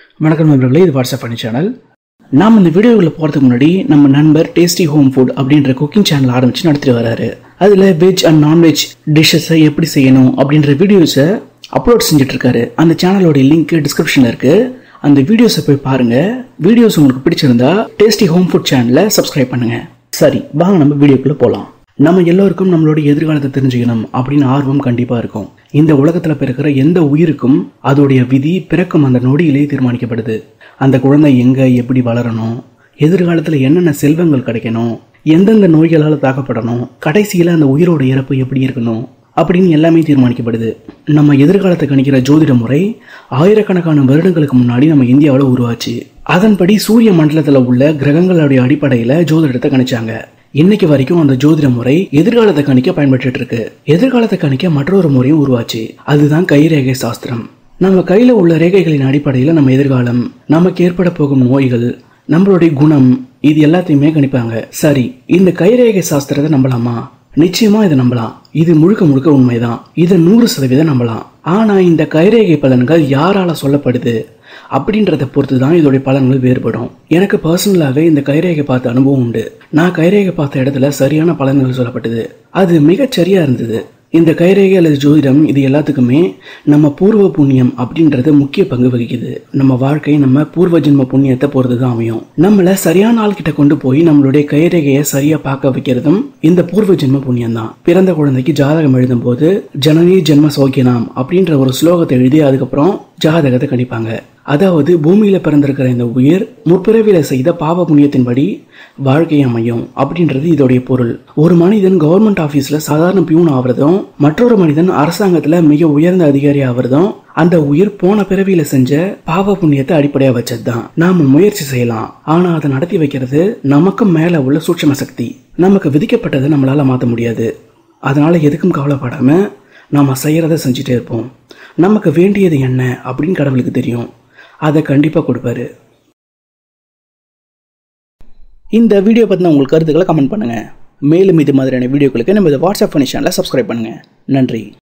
வணக்கம் நண்பர்களே இது வாட்ஸ்அப் பண்ணி சேனல் நாம் இந்த வீடியோவில் போகிறதுக்கு முன்னாடி நம்ம நண்பர் டேஸ்டி ஹோம் ஃபுட் அப்படின்ற குக்கிங் சேனல் ஆரம்பித்து நடத்திட்டு வராரு அதில் வெஜ் அண்ட் நான்வெஜ் டிஷ்ஷஸை எப்படி செய்யணும் அப்படின்ற வீடியோஸை அப்லோட் செஞ்சுட்டு இருக்காரு அந்த சேனலோட லிங்க் டிஸ்கிரிப்ஷனில் இருக்கு அந்த வீடியோஸை போய் பாருங்க வீடியோஸ் உங்களுக்கு பிடிச்சிருந்தா டேஸ்டி ஹோம் ஃபுட் சேனலை சப்ஸ்கிரைப் பண்ணுங்க சரி வாங்க நம்ம வீடியோக்குள்ள போகலாம் நம்ம எல்லோருக்கும் நம்மளோட எதிர்காலத்தை தெரிஞ்சுக்கணும் அப்படின்னு ஆர்வம் கண்டிப்பா இருக்கும் இந்த உலகத்துல பிறக்கிற எந்த உயிருக்கும் அதோடைய விதி பிறக்கும் அந்த நொடியிலே தீர்மானிக்கப்படுது அந்த குழந்தை எங்க எப்படி வளரணும் எதிர்காலத்துல என்னென்ன செல்வங்கள் கிடைக்கணும் எந்தெந்த நோய்களால் தாக்கப்படணும் கடைசியில அந்த உயிரோட இறப்பு எப்படி இருக்கணும் அப்படின்னு எல்லாமே தீர்மானிக்கப்படுது நம்ம எதிர்காலத்தை கணிக்கிற ஜோதிட முறை ஆயிரக்கணக்கான வருடங்களுக்கு முன்னாடி நம்ம இந்தியாவில் உருவாச்சு அதன்படி சூரிய மண்டலத்தில் உள்ள கிரகங்களுடைய அடிப்படையில் ஜோதிடத்தை கணிச்சாங்க இன்னைக்கு வரைக்கும் அந்த ஜோதிட முறை எதிர்காலத்தை கணிக்க பயன்பட்டு இருக்கு எதிர்காலத்தை கணிக்க மற்றொரு முறையும் உருவாச்சு அதுதான் கைரேகை சாஸ்திரம் நம்ம கையில உள்ள ரேகைகளின் அடிப்படையில் நம்ம எதிர்காலம் நமக்கு ஏற்பட போகும் நோய்கள் நம்மளுடைய குணம் இது எல்லாத்தையுமே கணிப்பாங்க சரி இந்த கைரேகை சாஸ்திரத்தை நம்பலாமா நிச்சயமா இதை நம்பலாம் இது முழுக்க முழுக்க உண்மைதான் இதை நூறு சதவீதம் நம்பலாம் ஆனா இந்த கைரேகை பலன்கள் யாரால சொல்லப்படுது அப்படின்றத பொறுத்து தான் இதோடைய பலன்கள் வேறுபடும் எனக்கு பர்சனலாகவே இந்த கைரேகை பார்த்த அனுபவம் உண்டு நான் கைரேகை பார்த்த இடத்துல சரியான பலன்கள் சொல்லப்பட்டது அது மிகச் சரியா இருந்தது இந்த கைரேகை அல்லது ஜோதிடம் இது எல்லாத்துக்குமே நம்ம பூர்வ புண்ணியம் அப்படின்றது முக்கிய பங்கு வகிக்குது நம்ம வாழ்க்கை நம்ம பூர்வ ஜென்ம புண்ணியத்தை பொறுத்து தான் அமையும் நம்மள சரியான ஆள் கிட்ட கொண்டு போய் நம்மளுடைய கைரேகையை சரியா பார்க்க வைக்கிறதும் இந்த பூர்வ ஜென்ம புண்ணியம் தான் பிறந்த குழந்தைக்கு ஜாதகம் எழுதும் போது ஜனனி ஜென்ம சோக்கியனாம் அப்படின்ற ஒரு ஸ்லோகத்தை எழுதி அதுக்கப்புறம் ஜாதகத்தை கணிப்பாங்க அதாவது பூமியில பிறந்திருக்கிற இந்த உயிர் முற்பிறவில செய்த பாவ புண்ணியத்தின்படி வாழ்க்கை அமையும் அப்படின்றது இதோடைய பொருள் ஒரு மனிதன் கவர்மெண்ட் ஆபீஸ்ல சாதாரண பியூன் ஆவறதும் மற்றொரு மனிதன் அரசாங்கத்துல மிக உயர்ந்த அதிகாரி ஆவறதும் அந்த உயிர் போன பிறவியில செஞ்ச பாவ புண்ணியத்தை அடிப்படையா வச்சதுதான் நாம முயற்சி செய்யலாம் ஆனா அதை நடத்தி வைக்கிறது நமக்கு மேல உள்ள சூட்சம சக்தி நமக்கு விதிக்கப்பட்டதை நம்மளால மாத்த முடியாது அதனால எதுக்கும் கவலைப்படாம நாம செய்யறத செஞ்சுட்டே இருப்போம் நமக்கு வேண்டியது என்ன அப்படின்னு கடவுளுக்கு தெரியும் அதை கண்டிப்பாக கொடுப்பாரு இந்த வீடியோ பற்றின உங்கள் கருத்துக்களை கமெண்ட் பண்ணுங்கள் மேலும் இது மாதிரியான வீடியோக்களுக்கு நம்ம இதை வாட்ஸ்அப் பண்ணி சேனலை சப்ஸ்கிரைப் பண்ணுங்கள் நன்றி